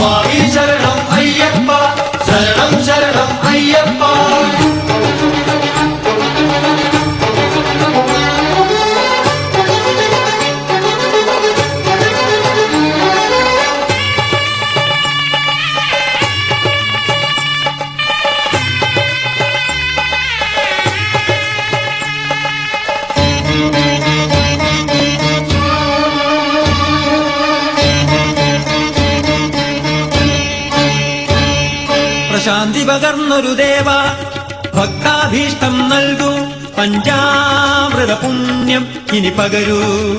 സ്വാമി ശരണം അയ്യപ്പ ശരണം ശരണം അയ്യപ്പ പ്രശാന്തി പകർന്നൊരു ദേവ ഭക്താഭീഷ്ടം നൽകൂ പഞ്ചാമൃത പുണ്യം ഇനി പകരൂ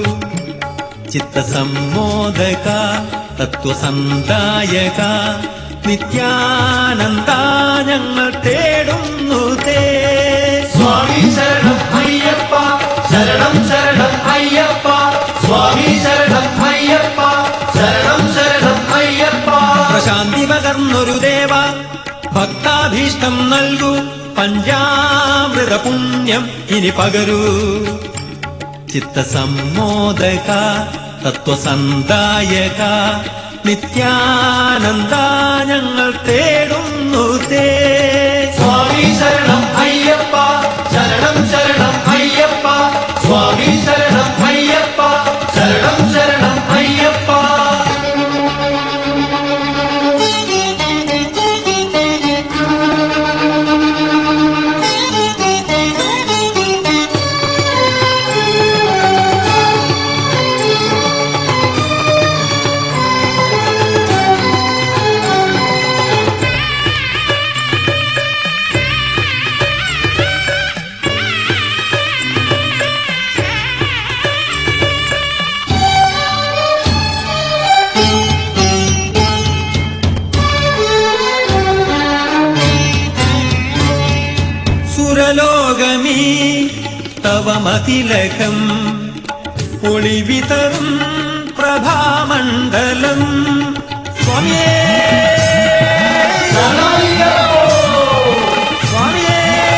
ചിത്തസമ്മോദക തത്വസന്തായക നിത്യാനന്ദ ഞങ്ങൾ തേടുന്നു തേ സ്വാമി ശരണം അയ്യപ്പ ശരണം ശരണം അയ്യപ്പ സ്വാമി ശരണം അയ്യപ്പ ശരണം ശരണം അയ്യപ്പ പ്രശാന്തി പകർന്നൊരു ദേവ ഭക്താഭീഷ്ടം നൽകൂ പഞ്ചാമൃത പുണ്യം ഇനി പകരൂ ചിത്തസമ്മോദക തത്വസന്തായക നിത്യാനന്ദ ഞങ്ങൾ തേടുന്നു തേ സ്വാമി ശരണം അയ്യപ്പ ശരണം ശരണം അയ്യപ്പ സ്വാമി ശരണം അയ്യപ്പ ശരണം ശരണം അയ്യപ്പ സുരലോകമീ തവ മതിലകം ഒളിവിതറും പ്രഭാമണ്ഡലം സ്വാമിയേ സ്വാമിയേ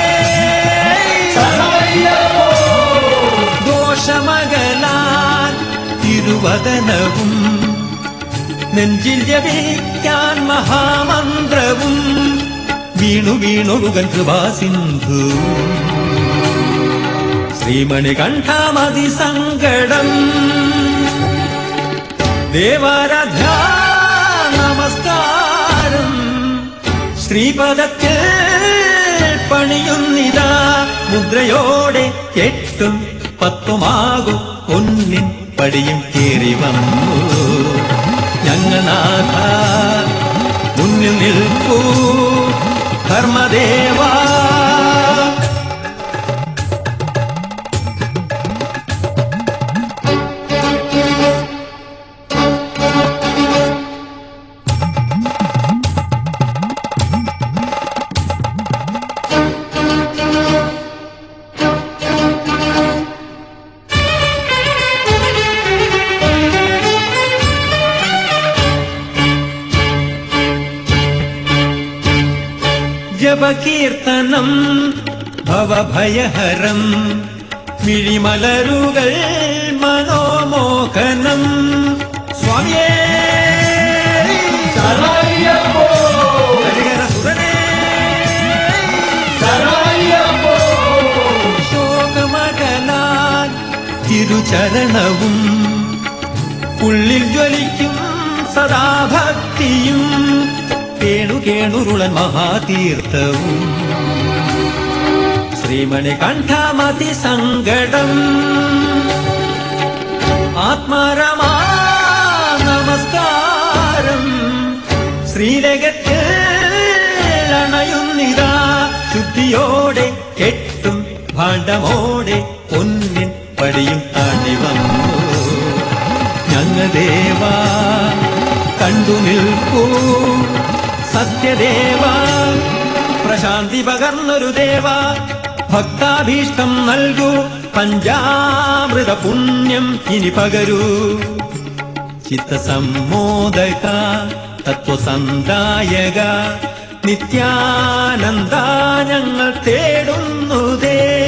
ദോഷമകലാൻ തിരുവദനവും നെഞ്ചിൽ ജപിക്കാൻ മഹാമന്ത്രവും വീണു വീണൊഴുകൻ കൃപാസിന്ധു ശ്രീമണി കണ്ഠാമതി സങ്കടം ദേവാരാധ്യ നമസ്കാരം ശ്രീപദത്തിൽ പണിയുന്നിതാ മുദ്രയോടെ എട്ടും പത്തുമാകും ഒന്നിൻ പടിയും കേറി വന്നു ഞങ്ങനാഥ മുന്നിൽ നിൽക്കൂ ധർമ്മദേവാ ജപകീർത്തനം ഭവഭയഹരം മിഴിമലരുകൾ മനോമോഹനം സ്വാമിയേ ഹരിഹരസുതനേ ശോകമകലാൻ തിരുചരണവും ഉള്ളിൽ ജ്വലിക്കും സദാഭക്തിയും കേണു കേണുരുളൻ മഹാതീർത്ഥവും ശ്രീമണി കണ്ഠമതി സങ്കടം ആത്മാരമാ നമസ്കാരം ശ്രീലകത്തിൽ അണയുന്നിതാ ശുദ്ധിയോടെ കെട്ടും ഭാണ്ഡമോടെ പൊന്നിൻ പടിയും താണ്ടി വന്നു ഞങ്ങ ദേവാ കണ്ടു നിൽക്കൂ സത്യദേവ പ്രശാന്തി പകർന്നൊരു ദേവ ഭക്താഭീഷ്ടം നൽകൂ പഞ്ചാമൃത പുണ്യം ഇനി പകരൂ ചിത്തസമ്മോദക തത്വസന്തായക നിത്യാനന്ദ ഞങ്ങൾ തേടുന്നു ദേ